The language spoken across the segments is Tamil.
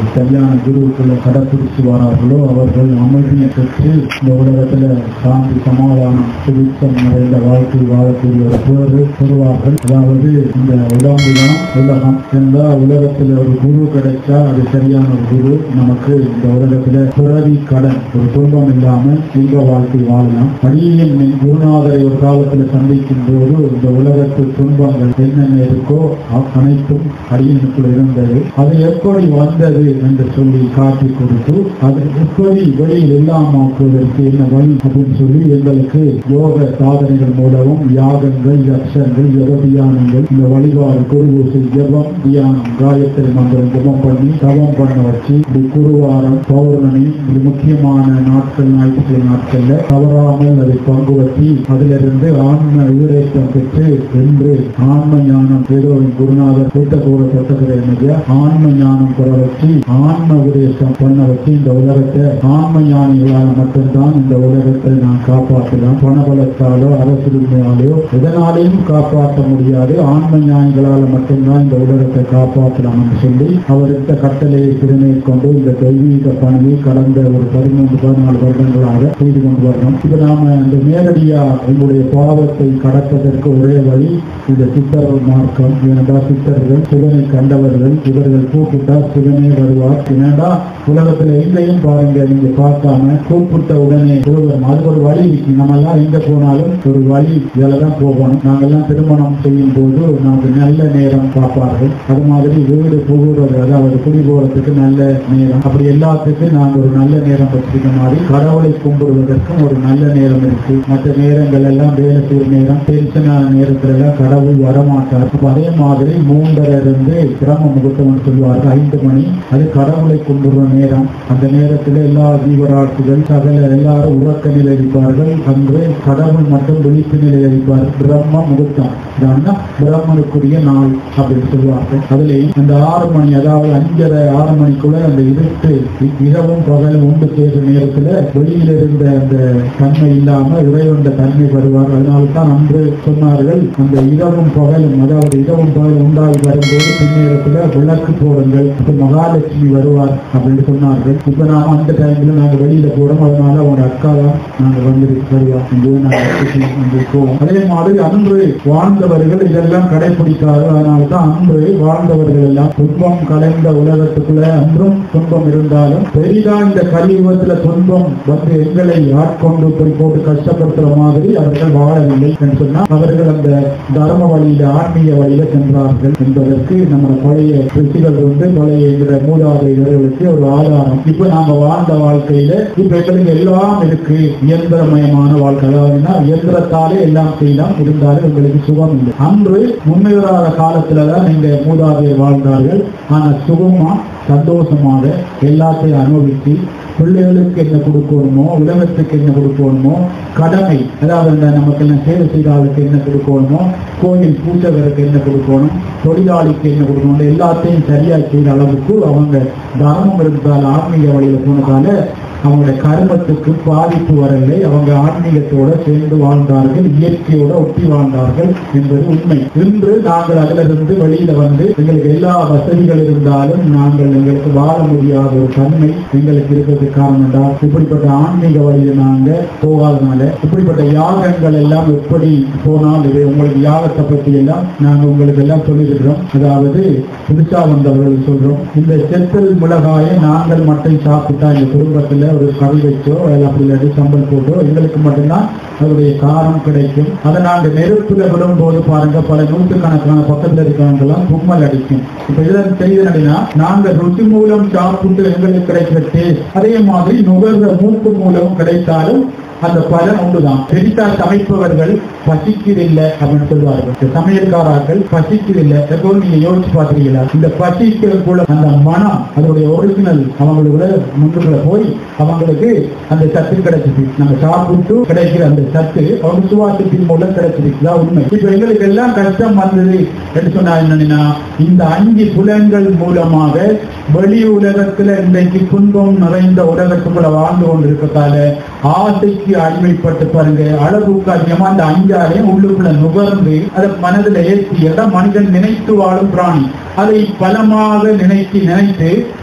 சரியான குருக்களை கடைப்பிடிச்சு வரார்களோ அவர்கள் அமைதியை பெற்று இந்த உலகத்துல சாந்தி சமாதானம் சுபிச்சம் நிறைந்த வாழ்க்கை வாழக்கூடிய ஒரு பேரு பெறுவார்கள் அதாவது இந்த உடம்புதான் உலகம் எந்த உலகத்துல ஒரு குரு கிடைச்சா அது சரியான ஒரு குரு நமக்கு இந்த உலகத்துல பிறவி கடன் ஒரு துன்பம் இல்லாம இன்ப வாழ்க்கை வாழலாம் அடியின் என் குருநாதரை ஒரு காலத்துல சந்திக்கும் போது இந்த உலகத்து துன்பங்கள் என்னென்ன இருக்கோ அ- அனைத்தும் அடியனுக்குள் இருந்தது அது எப்படி வந்தது என்று சொல்லி காட்டி கொடுத்து அது எப்படி வெளியில் இல்லாமக்குவதற்கு என்ன வழி அப்படின்னு சொல்லி எங்களுக்கு யோக சாதனைகள் மூலமும் யாகங்கள் யக்ஷங்கள் யோக தியானங்கள் இந்த வழிபாடு குருபூசை ஜபம் தியானம் காயத்ரி மந்திரம் ஜபம் பண்ணி தவம் பண்ண வச்சு இப்படி குருவாரம் பௌர்ணமி இப்படி முக்கியமான நாட்கள் ஞாயிற்றுக்கிழமை நாட்கள்ல தவறாமல் அதை பங்கு வச்சு அதிலிருந்து ஆன்ம ஈரேற்றம் பெற்று என்று ஆன்ம ஞானம் ஏதோ என் குருநாதர் கூட்ட கூட தொட்டதுல என்னது ஆன்ம ஞானம் பெற வச்சு ஆன்ம உபதேசம் பண்ண வச்சு இந்த உலகத்தை ஆன்ம ஞானிகளால் மட்டும்தான் இந்த உலகத்தை நான் காப்பாற்றலாம் பணபலத்தாலோ அரசுரிமையாலோ எதனாலையும் காப்பாற்ற முடியாது ஆன்ம ஞானிகளால் மட்டும்தான் இந்த உலகத்தை காப்பாற்றலாம் என்று சொல்லி அவருக்கு கட்டளையை திறமை கொண்டு இந்த தெய்வீக பணியை கடந்த ஒரு பதிமூன்று பதினாலு வருடங்களாக செய்து கொண்டு வரணும் இப்ப நாம இந்த நேரடியா எங்களுடைய பாவத்தை கடப்பதற்கு ஒரே வழி இந்த சித்தர்கள் மார்க்கம் ஏனென்றால் சித்தர்கள் சிவனை கண்டவர்கள் இவர்கள் கூப்பிட்டா சிவனே வருவார் ஏனென்றா உலகத்துல எங்கேயும் பாருங்க நீங்க பார்க்காம கூப்பிட்ட உடனே ஒருவர் அதுக்கு ஒரு வழி இருக்கு நம்ம எல்லாம் எங்க போனாலும் ஒரு வழி தான் போகணும் நாங்கெல்லாம் திருமணம் செய்யும் போது நமக்கு நல்ல நேரம் பார்ப்பார்கள் அது மாதிரி வீடு புகுறது அதாவது குடி போறதுக்கு நல்ல நேரம் அப்படி எல்லாத்துக்கும் நாங்க ஒரு நல்ல நேரம் வச்சிருக்க மாதிரி கடவுளை கும்பிடுவதற்கும் ஒரு நல்ல நேரம் இருக்கு மற்ற நேரங்கள் எல்லாம் வேலை செய்யற நேரம் டென்ஷனான நேரத்துல எல்லாம் கடவுள் வரமாட்டார் அப்ப அதே மாதிரி மூன்றரை இருந்து கிராம முகூர்த்தம் சொல்லுவார்கள் ஐந்து மணி அது கடவுளை கும்பிடுற நேரம் அந்த நேரத்தில் எல்லா ஜீவராட்சிகள் சகல எல்லாரும் உறக்க நிலை இருப்பார்கள் அன்று கடவுள் மட்டும் விழிப்பு நிலை இருப்பார் பிரம்ம முகூர்த்தம் இதான்னா பிரம்மனுக்குரிய நாள் அப்படின்னு சொல்லுவார்கள் அதுல அந்த ஆறு மணி அதாவது அஞ்சரை ஆறு மணிக்குள்ள அந்த இருட்டு இ- இரவும் பகலும் உண்டு சேர்ற நேரத்துல வெளியில இருந்த அந்த தன்மை இல்லாம இறைவந்த தன்மை வருவார் அதனால தான் அன்று சொன்னார்கள் அந்த இரவும் பகலும் அதாவது இரவும் பகலும் உண்டாகி வரும்போது பின்னேரத்துல விளக்கு போடுங்கள் இப்ப மகாலட்சுமி வருவார் அப்படின்னு சொன்னார்கள் இப்ப நாம அந்த டைம்ல நாங்க வெளியில போறோம் அதனால அவங்க அக்கா தான் நாங்க வந்து வருவா இங்கே நாங்க வந்திருக்கோம் அதே மாதிரி அன்று வாழ்ந்தவர்கள் இதெல்லாம் கடைபிடிக்காது அதனால தான் அன்று வாழ்ந்தவர்கள் எல்லாம் துன்பம் கலைந்த உலகத்துக்குள்ள அன்றும் துன்பம் இருந்தாலும் பெரிதா இந்த கலியுகத்துல துன்பம் வந்து எங்களை ஆட்கொண்டு போய் போட்டு கஷ்டப்படுத்துற மாதிரி அவர்கள் வாழவில்லை என்று சொன்னால் அவர்கள் அந்த தர்ம வழியில ஆன்மீக வழியில சென்றார்கள் என்பதற்கு நம்ம பழைய ரிஷிகள் வந்து பழைய இந்த மூதாதையர்களுக்கு ஒரு ஆதாரம் இப்ப நாம வாழ்ந்த வாழ்க்கையில இப்ப எங்களுக்கு எல்லாம் இருக்கு இயந்திரமயமான வாழ்க்கை அதாவதுன்னா இயந்திரத்தாலே எல்லாம் செய்யலாம் இருந்தாலும் எங்களுக்கு சுகம் இல்லை அன்று முன்னேறாத காலத்துலதான் நீங்க மூதாதையர் வாழ்ந்தார்கள் ஆனா சுகமா சந்தோஷமாக எல்லாத்தையும் அனுபவித்து பிள்ளைகளுக்கு என்ன கொடுக்கணுமோ உலகத்துக்கு என்ன கொடுக்கணுமோ கடமை அதாவது இந்த நமக்கு என்ன சேவை செய்தாளுக்கு என்ன கொடுக்கணுமோ கோயில் பூஜகருக்கு என்ன கொடுக்கணும் தொழிலாளிக்கு என்ன கொடுக்கணும் எல்லாத்தையும் சரியா செய்த அளவுக்கு அவங்க தர்மம் இருந்தால் ஆன்மீக வழியில போனதால அவங்களுடைய கர்மத்துக்கு பாதிப்பு வரவில்லை அவங்க ஆன்மீகத்தோட சேர்ந்து வாழ்ந்தார்கள் இயற்கையோட ஒட்டி வாழ்ந்தார்கள் என்பது உண்மை இன்று நாங்கள் அதிலிருந்து வெளியில வந்து எங்களுக்கு எல்லா வசதிகள் இருந்தாலும் நாங்கள் எங்களுக்கு வாழ முடியாத ஒரு தன்மை எங்களுக்கு இருக்கிறதுக்கு காரணம் என்றால் இப்படிப்பட்ட ஆன்மீக வழியில நாங்க போகாதனால இப்படிப்பட்ட யாகங்கள் எல்லாம் எப்படி போனால் இது உங்களுக்கு யாகத்தை பற்றி எல்லாம் நாங்க உங்களுக்கு எல்லாம் சொல்லியிருக்கிறோம் அதாவது புதுசா வந்தவர்கள் சொல்றோம் இந்த செத்தல் மிளகாயை நாங்கள் மட்டும் சாப்பிட்டா இந்த குடும்பத்துல ஒரு கறி வச்சோ இல்லை அப்படி இல்லாட்டி சம்பல் போட்டோ எங்களுக்கு மட்டும்தான் அதனுடைய காரம் கிடைக்கும் அதை நாங்கள் நெருப்புல விடும்போது பாருங்க பல நூற்றுக்கணக்கான பக்கத்துல இருக்கிறவங்கெல்லாம் தும்மல் அடிக்கும் இப்ப இதன் செய்தனா நாங்க ருசி மூலம் சாப்பிட்டு எங்களுக்கு கிடைக்கிற டேஸ்ட் அதே மாதிரி நுகர்ற மூக்கு மூலம் கிடைத்தாலும் அந்த பலன் ஒன்றுதான் பெரிதா சமைப்பவர்கள் பசிக்கிறதில்லை அப்படின்னு சொல்லுவார்கள் இந்த சமையல்காரர்கள் பசிக்கிறதில்லை எப்போ நீங்க யோசிச்சு பாத்துறீங்களா இந்த பசிக்கிறதுக்குள்ள அந்த மனம் அதோடைய ஒரிஜினல் அவங்களோட முன்னுக்குள்ள போய் அவங்களுக்கு அந்த சத்து கிடைச்சிது நம்ம சாப்பிட்டு கிடைக்கிற அந்த சத்து அவங்க சுவாசத்தின் மூலம் கிடைச்சிது இதான் உண்மை இப்ப எங்களுக்கு எல்லாம் கஷ்டம் வந்தது என்று சொன்னா என்னன்னா இந்த அஞ்சு புலன்கள் மூலமாக வெளி உலகத்துல இன்றைக்கு துன்பம் நிறைந்த உலகத்துக்குள்ள வாழ்ந்து கொண்டிருக்கிறதால ஆசைக்கு அடிமைப்பட்டு பாருங்க அளவுக்கு அதிகமா அந்த அஞ்சாலையும் உள்ளுக்குள்ள நுகர்ந்து அதை மனதில் ஏற்றி எல்லாம் மனிதன் நினைத்து வாழும் பிராணி அதை பலமாக நினைத்து நினைத்து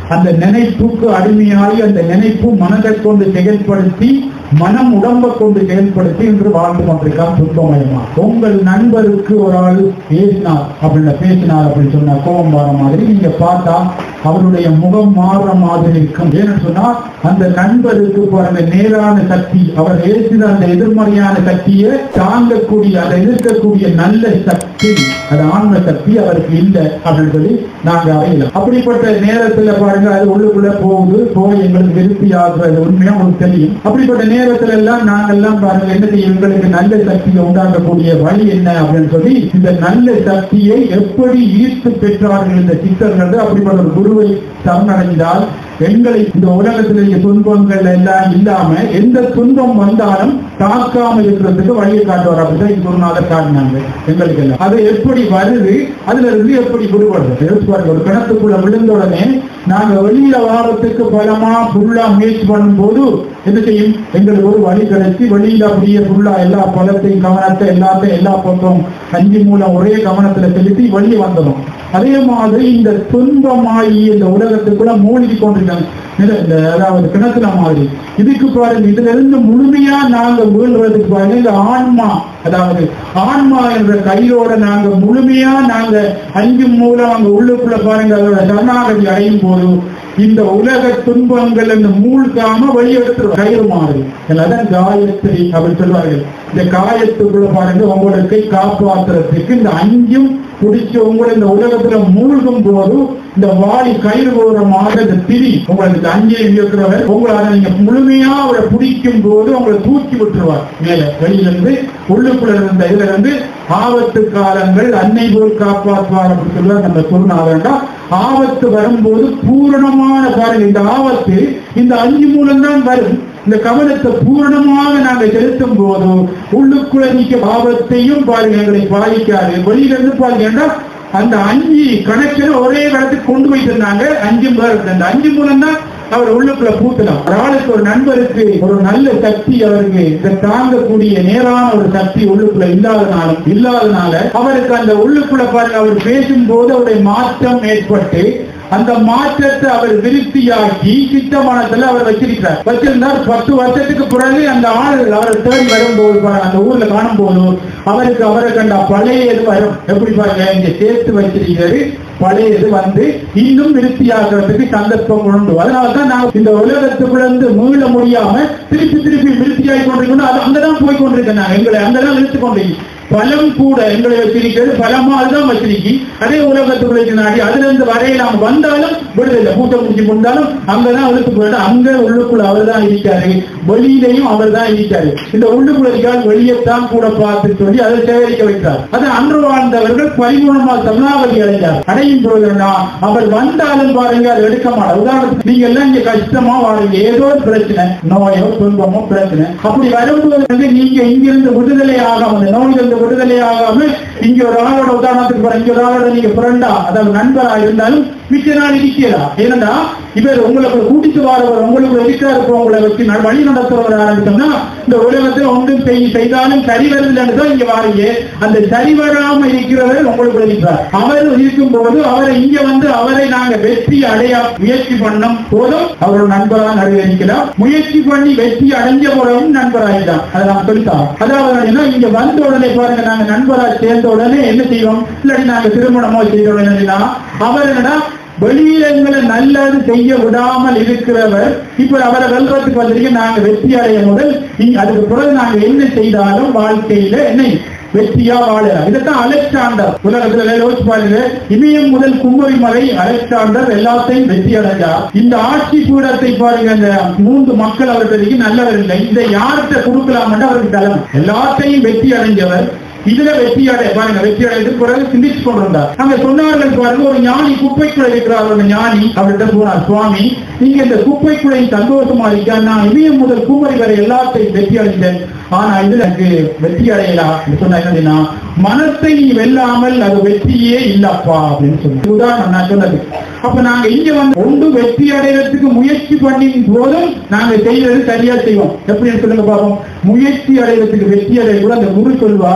அந்த நினைப்புக்கு அடிமையாகி அந்த நினைப்பு மனதை கொண்டு செயல்படுத்தி மனம் உடம்பை கொண்டு செயல்படுத்தி இன்று வாழ்ந்து கொண்டிருக்கான் துன்பமயமா உங்கள் நண்பருக்கு ஒரு ஆள் பேசினார் அப்படின்னு பேசினார் அப்படின்னு சொன்னா கோபம் வர மாதிரி நீங்க பார்த்தா அவருடைய முகம் மாறுற மாதிரி இருக்கும் ஏன்னு சொன்னா அந்த நண்பருக்கு பாருங்க நேரான சக்தி அவர் ஏசின அந்த எதிர்மறையான சக்தியை தாங்கக்கூடிய அதை எதிர்க்கக்கூடிய நல்ல சக்தி அது ஆன்ம சக்தி அவருக்கு இல்லை அப்படின்னு சொல்லி நாங்க அறியலாம் அப்படிப்பட்ட நேரத்துல பாருங்க அது உள்ளுக்குள்ள போகுது போய் எங்களுக்கு விருப்பி ஆகுறது உண்மையா உங்களுக்கு தெரியும் அப்படிப்பட்ட நேரத்துல எல்லாம் நாங்க எல்லாம் பாருங்க என்ன செய்யும் எங்களுக்கு நல்ல சக்தியை உண்டாக்கக்கூடிய வழி என்ன அப்படின்னு சொல்லி இந்த நல்ல சக்தியை எப்படி ஈர்த்து பெற்றார்கள் இந்த சித்தர்கள் அப்படிப்பட்ட ஒரு குருவை சரணடைந்தால் எங்களை இந்த உலகத்திலேயே துன்பங்கள் எல்லாம் இல்லாம எந்த துன்பம் வந்தாலும் தாக்காம இருக்கிறதுக்கு வழியை காட்டுவார் அப்படிதான் குருநாதர் காட்டினாங்க எங்களுக்கு எல்லாம் அது எப்படி வருது அதுல இருந்து எப்படி விடுபடுறது யோசிச்சு பாருங்க, ஒரு கிணத்துக்குள்ள விழுந்த உடனே நாங்க வெளியில வாரத்துக்கு பலமா ஃபுல்லா முயற்சி பண்ணும்போது என்ன செய்யும் எங்களுக்கு ஒரு வழி கிடைச்சி வெளியில அப்படியே ஃபுல்லா எல்லா பலத்தையும் கவனத்தை எல்லாத்தையும் எல்லா பக்கம் கஞ்சி மூலம் ஒரே கவனத்துல செலுத்தி வெளியே வந்துடும் அதே மாதிரி இந்த துன்பமாயி இந்த உலகத்துக்குள்ள மூழ்கி கொண்டிருக்காங்க நில- இந்த அதாவது கிணத்துல மாதிரி இதுக்கு பாருங்க இதுல இருந்து முழுமையா நாங்க வீழ்றதுக்கு பாருங்க இந்த ஆன்மா அதாவது ஆன்மா என்ற கையோட நாங்க முழுமையா நாங்க அஞ்சு மூலம் அங்க உள்ளுக்குள்ள பாருங்க அதோட சரணாகதி அடையும் போது இந்த உலக துன்பங்கள் இந்த மூழ்காம வெளியெடுத்துரும் கயிறு மாதிரி அதான் காயத்ரி அப்படின்னு சொல்லுவார்கள் இந்த காயத்துக்குள்ள பாருங்க உங்களுக்கு காப்பாற்றுறதுக்கு இந்த அஞ்சும் பிடிச்சு உங்களை இந்த உலகத்துல மூழ்கும் போது இந்த வாளி கயிறு போகிற மாதிரி இந்த திரி உங்களுக்கு இந்த அஞ்சை இருக்கிறவர் உங்களை அதை நீங்க முழுமையா அவரை பிடிக்கும் போது உங்களை தூக்கி விட்டுருவார் மேல வெளியில இருந்து உள்ளுக்குள்ள இருந்த இதுல இருந்து ஆபத்து காலங்கள் அன்னை போல் காப்பாற்றுவார் அப்படின்னு சொல்லுவார் நம்ம சொன்னாங்க ஆபத்து வரும்போது பூரணமான பாருங்க இந்த ஆபத்து இந்த அஞ்சு மூலம் தான் வரும் இந்த கவனத்தை பூரணமாக நாங்கள் செலுத்தும் போது உள்ளுக்குள்ள நிக்க ஆபத்தையும் பாருங்க எங்களை பாதிக்காது வெளியில இருந்து பாருங்கன்னா அந்த அஞ்சு கணக்கில் ஒரே இடத்துக்கு கொண்டு போயிட்டு அஞ்சு பேர் அந்த அஞ்சு மூலம் தான் அவர் உள்ளுக்குள்ள பூத்தலாம் ஒரு ஆளுக்கு ஒரு நண்பருக்கு ஒரு நல்ல சக்தி அவருக்கு இதை தாங்கக்கூடிய நேரான ஒரு சக்தி உள்ளுக்குள்ள இல்லாதனாலும் இல்லாதனால அவருக்கு அந்த உள்ளுக்குள்ள பாருங்க அவர் பேசும்போது அவருடைய மாற்றம் ஏற்பட்டு அந்த மாற்றத்தை அவர் விருத்தியாக்கி சித்தமானத்துல அவர் வச்சிருக்கிறார் வச்சிருந்தார் பத்து வருஷத்துக்கு பிறகு அந்த ஆள் அவர் தேடி வரும்போது பாருங்க, அந்த ஊர்ல காணும் போது அவருக்கு அவரை கண்ட பழைய இது வரும் எப்படி பாருங்க இங்க சேர்த்து வச்சிருக்கிறது பழைய இது வந்து இன்னும் விருத்தியாகிறதுக்கு சந்தர்ப்பம் உண்டு அதனாலதான் நான் இந்த உலகத்துக்குள்ள இருந்து மீள முடியாம திருப்பி திருப்பி விருத்தியாகி கொண்டிருக்கணும் அது அங்கதான் போய் கொண்டிருக்கேன் நான் எங்களை அங்கதான் இழுத்து கொண்டிருக்கேன் பலம் கூட எங்களை வச்சிருக்கிறது பலமாக தான் வச்சிருக்கி அதே உலகத்துக்குள்ள நாடி அதுல இருந்து வரைய நாம் வந்தாலும் விடுதலை பூட்டை முடிச்சு கொண்டாலும் அங்கதான் இழுத்து போயிட்டு அங்க உள்ளுக்குள்ள அவர் தான் இருக்காரு வெளியிலையும் அவர் தான் இருக்காரு இந்த உள்ளுக்குள்ள இருக்கால் வெளியத்தான் கூட பார்த்து சொல்லி அதை சேகரிக்க வைத்தார் அது அன்று வாழ்ந்தவர்கள் பரிபூர்ணமா சரணாகதி அடைந்தார் அடையும் பொழுதுனா அவர் வந்தாலும் பாருங்க அது எடுக்க மாட்டார் உதாரணத்துக்கு நீங்க எல்லாம் இங்க கஷ்டமா வாழுங்க ஏதோ ஒரு பிரச்சனை நோயோ துன்பமோ பிரச்சனை அப்படி வரும்போது வந்து நீங்க இங்கிருந்து விடுதலை ஆகாம அந்த நோயிலிருந்து விடுதலை ஆகாம இங்க ஒரு ஆளோட உதாரணத்துக்கு பாருங்க இங்க ஒரு ஆளோட நீங்க ஃப்ரெண்டா அதாவது நண்பரா இருந்தாலும் மிச்ச நாள் இருக்கிறா ஏன்னா இவர் உங்களுக்கு கூட்டிட்டு வரவர் உங்களுக்கு இருக்கிறார் இப்போ உங்களை வச்சு ந- வழி நடத்துறவர் ஆரம்பிச்சோம்னா இந்த உலகத்தில் ஒன்றும் செய் செய்தாலும் சரி வருதுன்னு தான் இங்க வாரீங்க அந்த சரி வராம இருக்கிறவர் உங்களுக்கு இருக்கிறார் அவர் இருக்கும் போது அவரை இங்க வந்து அவரை நாங்க வெற்றி அடைய முயற்சி பண்ணும் போதும் அவர் ஒரு நண்பரா நடுவரிக்கலாம் முயற்சி பண்ணி வெற்றி அடைஞ்ச போறவும் நண்பராயிட்டான் அதை நான் சொல்லித்தான் அதாவது என்ன இங்க வந்த உடனே பாருங்க நாங்க நண்பரா சேர்ந்த உடனே என்ன செய்வோம் இல்லாட்டி நாங்க திருமணமோ செய்த உடனே அவர் என்னடா வெளியில எங்களை நல்லது செய்ய விடாமல் இருக்கிறவர் இப்ப அவரை வெல்றதுக்கு வந்திருக்க நாங்க வெற்றி அடைய முதல் இங்க- அதுக்கு பிறகு நாங்க என்ன செய்தாலும் வாழ்க்கையில என்ன வெற்றியா வாழலாம் இதைத்தான் அலெக்சாண்டர் உலகத்துல யோசிச்சு பாருங்க இமயம் முதல் குமரி மலை அலெக்சாண்டர் எல்லாத்தையும் வெற்றி அடைஞ்சார் இந்த ஆட்சி பீடத்தை பாருங்க இந்த மூன்று மக்கள் அவர்களுக்கு நல்லவர் இல்லை இதை யார்கிட்ட கொடுக்கலாம் அவருக்கு தலைமை எல்லாத்தையும் வெற்றி அடைஞ்சவர் இதுல வெற்றி அடைய பாருங்க வெற்றி அடைந்து பிறகு சிந்திச்சு கொண்டிருந்தார் அங்க சொன்னார்கள் பாருங்க ஒரு ஞானி குப்பைக்குள்ள இருக்கிறார் ஒரு ஞானி அவர்கிட்ட போனார் சுவாமி நீங்க இந்த குப்பைக்குள்ளை சந்தோஷமா இருக்க நான் இமயம் முதல் குமரி வரை எல்லாத்தையும் வெற்றி அடைந்தேன் ஆனா இதுல எனக்கு வெற்றி அடையலாம் என்று சொன்னா என்னன்னா மனத்தை நீ வெல்லாமல் அது வெற்றியே இல்லப்பா அப்படின்னு சொல்லி உதாரணம் நான் சொன்னது அப்ப நாங்க இங்க வந்து ஒன்று வெற்றி அடைகிறதுக்கு முயற்சி பண்ணி போதும் நாங்க செய்யறது சரியா செய்வோம் எப்படின்னு சொல்லுங்க பாப்போம் முயற்சி அடைகிறதுக்கு வெற்றி அடைய கூட அந்த குரு சொல்வார்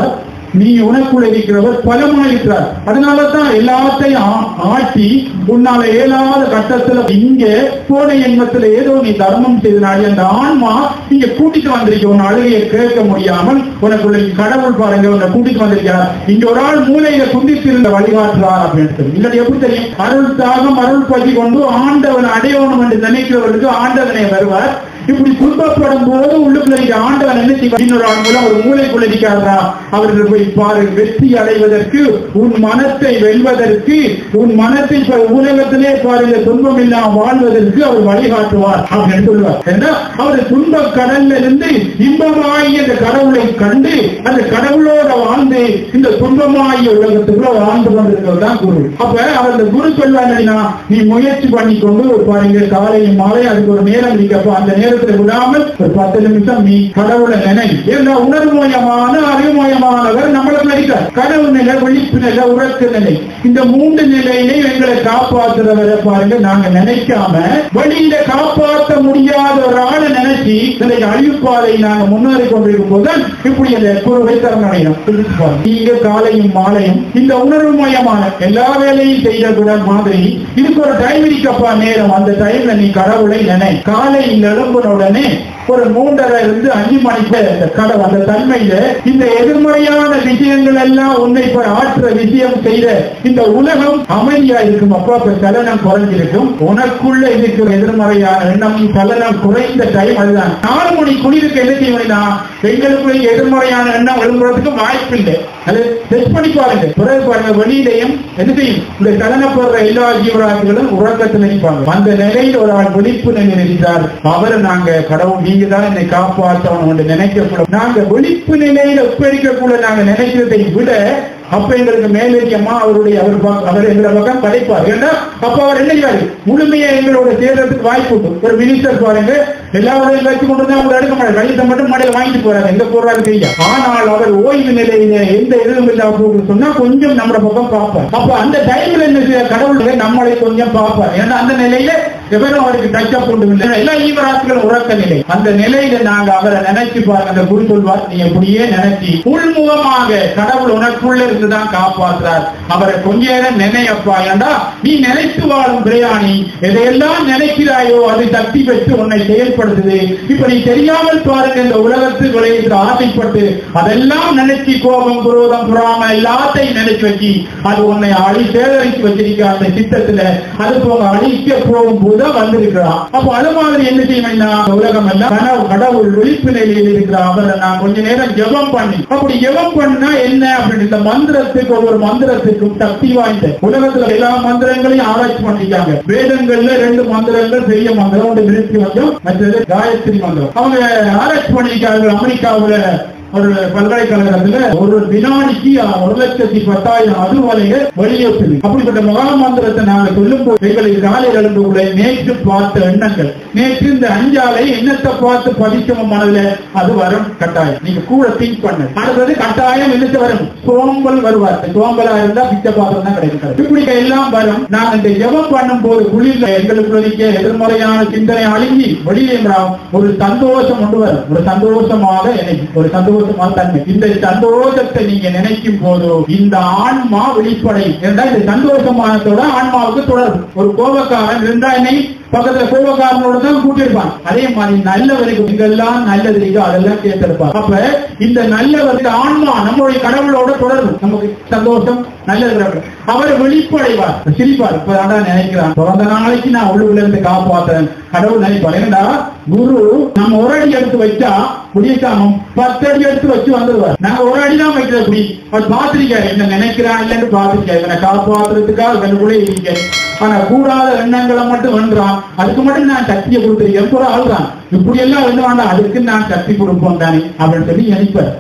நீ உனக்குள்ள இருக்கிறவர் பலமாயிருக்கிறார் அதனால தான் எல்லாத்தையும் ஆ- ஆட்டி உன்னால இயலாத கட்டத்துல இங்க போன எண்ணத்துல ஏதோ நீ தர்மம் செய்தனாடி அந்த ஆன்மா இங்க கூட்டிட்டு வந்திருக்க உன் அழுகையை கேட்க முடியாமல் உனக்குள்ள இங்க கடவுள் பாருங்க உன்னை கூட்டிட்டு வந்திருக்கிறார் இங்க ஒரு ஆள் மூலையில குந்தித்திருந்த வழிகாட்டுறார் அப்படின்னு சொல்லி இல்லாட்டி எப்படி தெரியும் அருள் தாகம் அருள் பற்றி கொண்டு ஆண்டவன் அடையணும் என்று நினைக்கிறவர்களுக்கு ஆண்டவனே வருவார் இப்படி துன்பப்படும் போது உள்ளுக்குள்ள இருக்க ஆண்டவன் என்ன செய்வார் இன்னொரு ஆள் மூலம் ஒரு மூளைக்குள்ள இருக்காரா அவர்கள் போய் பாரு வெற்றி அடைவதற்கு உன் மனத்தை வெல்வதற்கு உன் மனத்தை இப்ப உலகத்திலே பாரு இந்த துன்பம் இல்லாம வாழ்வதற்கு அவர் வழிகாட்டுவார் அப்படின்னு சொல்லுவார் ஏன்னா அவர் துன்ப கடல்ல இருந்து இன்பமாகிய அந்த கடவுளை கண்டு அந்த கடவுளோட வாழ்ந்து இந்த துன்பமாகிய உலகத்துக்குள்ள வாழ்ந்து கொண்டிருக்கிறது தான் குரு அப்ப அவர் அந்த குரு சொல்வாருன்னா நீ முயற்சி பண்ணி கொண்டு ஒரு பாருங்க காலையும் மாலை அதுக்கு ஒரு நேரம் இருக்கப்போ அந்த நேரத்துல விடாமல் ஒரு பத்து நிமிஷம் நீ கடவுளை நினை ஏன்னா உணர்மயமான அறிவுமயமானவர் நம்மளுக்கு இருக்கார் கனவு நிலை விழிப்பு நிலை உறக்க நிலை இந்த மூன்று நிலையிலே எங்களை காப்பாற்றுறவரை பாருங்க நாங்க நினைக்காம வெளியில காப்பாற்ற முடியாத ஒரு ஆளை நினைச்சு இந்த அழிவுப்பாதை நாங்க முன்னேறி கொண்டிருக்கும் போது இப்படி அந்த குருவை தரணும் நீங்க காலையும் மாலையும் இந்த உணர்வுமயமான எல்லா வேலையும் செய்யக்கூட மாதிரி இதுக்கு ஒரு டைம் இருக்கப்பா நேரம் அந்த டைம்ல நீ கடவுளை நினை காலையில் எழும்பின உடனே ஒரு மூன்றரை இருந்து அஞ்சு மணிக்கு அந்த கடவுள் அந்த தன்மையில இந்த எதிர்மறையான விஷயங்கள் எல்லாம் உன்னை இப்ப ஆற்ற விஷயம் செய்த இந்த உலகம் அமைதியா இருக்கும் அப்பா இப்ப சலனம் குறைஞ்சிருக்கும் உனக்குள்ள இருக்கிற எதிர்மறையான எண்ணம் சலனம் குறைந்த டைம் அதுதான் நாலு மணி குளிருக்கு என்ன செய்யணும்னா எங்களுக்குள்ள எதிர்மறையான எண்ணம் எழும்புறதுக்கு வாய்ப்பு இல்லை அது டெஸ்ட் பண்ணி பாருங்க பிறகு பாருங்க வெளியிலையும் என்ன செய்யும் இந்த சலனப்படுற எல்லா ஜீவராசிகளும் உறக்கத்தில் இருப்பாங்க அந்த நிலையில் ஒரு ஆள் விழிப்பு நிலையில் இருக்கிறார் அவரை நாங்க கடவுள் நீங்க தான் என்னை காப்பாற்றணும் என்று நினைக்க நாங்க விழிப்பு நிலையில ஒப்படைக்க நாங்க நினைக்கிறதை விட அப்ப எங்களுக்கு மேலதிகமா அவருடைய அவர் பக்க- அவர் எங்களை பக்கம் படைப்பார் ஏன்னா அப்ப அவர் என்ன செய்வாரு முழுமையா எங்களோட சேர்றதுக்கு வாய்ப்பு உண்டு ஒரு மினிஸ்டர் பாருங்க எல்லாரோடையும் வச்சு கொண்டு வந்து அவங்க எடுக்க மாட்டாங்க கழித்த மட்டும் மடையில வாங்கிட்டு போறாங்க எங்க போறாரு தெரியும் ஆனால் அவர் ஓய்வு நிலையில எந்த இதுவும் இல்லாம போகுது சொன்னா கொஞ்சம் நம்ம பக்கம் பார்ப்பார் அப்ப அந்த டைம்ல என்ன செய்ய கடவுள் நம்மளை கொஞ்சம் பார்ப்பார் ஏன்னா அந்த நிலையில எவரும் அவருக்கு டச் அப் கொண்டு இல்லை எல்லா ஈவராசிகளும் உறக்க நிலை அந்த நிலையில நாங்க அவரை நினைச்சு பாருங்க அந்த குரு சொல்வார் நீ அப்படியே நினைச்சு உள்முகமாக கடவுள் உனக்குள்ள இருந்துதான் காப்பாற்றுறார் அவரை கொஞ்ச நேரம் நினையப்பா ஏண்டா நீ நினைத்து வாழும் பிரயாணி எதையெல்லாம் நினைக்கிறாயோ அது சக்தி பெற்று உன்னை செயல்படுத்துது இப்ப நீ தெரியாமல் பாருங்க இந்த உலகத்துக்கு விளையிட்டு ஆசைப்பட்டு அதெல்லாம் நினைச்சு கோபம் குரோதம் புறாம எல்லாத்தையும் நினைச்சு வச்சு அது உன்னை அழி சேகரித்து வச்சிருக்க அந்த சித்தத்துல அது போக அழிக்க போகும் போதுதான் வந்திருக்கிறான் அப்போ அது மாதிரி என்ன செய்யணும்னா இந்த உலகம் எல்லாம் கனவு கடவுள் விழிப்பு நிலையில் இருக்கிற அவரை நான் கொஞ்ச நேரம் ஜெபம் பண்ணி அப்படி ஜெபம் பண்ணா என்ன அப்படின்னு இந்த மந்திரத்துக்கு ஒவ்வொரு மந்திரத்துக்கும் சக்தி வாய்ந்த உலகத்துல எல்லா மந்திரங்களையும் ஆராய்ச்சி பண்ணிருக்காங்க வேதங்கள்ல ரெண்டு மந்திரங்கள் பெரிய மந்திரம் ஒன்று விருத்தி மந்திரம் மற்றது காயத்ரி மந்திரம் அவங்க ஆராய்ச்சி பண்ணிருக்காங்க அமெரிக்காவுல ஒரு பல்கலைக்கழகத்துல ஒரு வினாடிக்கு ஒரு லட்சத்தி பத்தாயிரம் அதுவரைய வெளியேற்றுது அப்படிப்பட்ட மகா மந்திரத்தை நாங்க சொல்லும் போது எங்களுக்கு காலையில் எழுந்துள்ள நேற்று பார்த்த எண்ணங்கள் நேற்று இந்த அஞ்சாலை எண்ணத்தை பார்த்து பதிச்சவ மனதுல அது வரும் கட்டாயம் நீங்க கூட திங்க் பண்ணு அடுத்தது கட்டாயம் என்னத்து வரும் சோம்பல் வருவார் சோம்பலா இருந்தா பிச்சை பாத்திரம் தான் கிடைக்கும் இப்படி எல்லாம் வரும் நாங்க இந்த ஜெபம் பண்ணும் போது குளிர்ல எங்களுக்கு இருக்க எதிர்மறையான சிந்தனை அழுங்கி வெளியே ஒரு சந்தோஷம் கொண்டு வரும் ஒரு சந்தோஷமாக எனக்கு ஒரு சந்தோஷமான தன்மை இந்த சந்தோஷத்தை நீங்க நினைக்கும் போது இந்த ஆன்மா வெளிப்படை என்றால் இந்த சந்தோஷமானத்தோட ஆன்மாவுக்கு தொடர்பு ஒரு கோபக்காரன் இருந்தா என்னை பக்கத்துல கோபக்காரனோட தான் கூட்டியிருப்பான் அதே மாதிரி நல்லவருக்கு இதெல்லாம் நல்லது இருக்கோ அதெல்லாம் சேர்த்திருப்பார் அப்ப இந்த நல்லவர் இந்த ஆன்மா நம்மளுடைய கடவுளோட தொடர்பு நமக்கு சந்தோஷம் நல்லது அவர் வெளிப்படைவார் சிரிப்பார் இப்ப அதான் நினைக்கிறான் பிறந்த நாளைக்கு நான் உள்ளுக்குள்ள இருந்து காப்பாத்துறேன் கடவுள் நினைப்பார் ஏன்னா குரு நம்ம ஒரு அடி எடுத்து வச்சா முடியாம பத்து அடி எடுத்து வச்சு வந்துருவார் நாங்க ஒரு அடி தான் வைக்கிறது அப்படி அவர் பாத்திருக்காரு என்ன நினைக்கிறான் இல்லைன்னு பாத்திருக்காரு இவனை காப்பாத்துறதுக்காக இவனுக்குள்ளே இருக்க ஆனா கூடாத எண்ணங்களை மட்டும் வென்றான் அதுக்கு மட்டும் நான் சக்தியை கொடுத்துருக்கேன் எப்போ ஆள்றான் இப்படி எல்லாம் வந்து வேண்டாம் அதுக்கு நான் சக்தி கொடுப்போம் தானே அப்படின்னு சொல்லி நினைப்பார்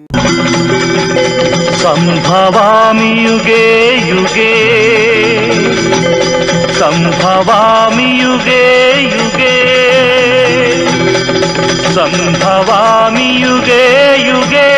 सम्भवामि युगे युगे सम्भवामि युगे युगे सम्भवामि युगे युगे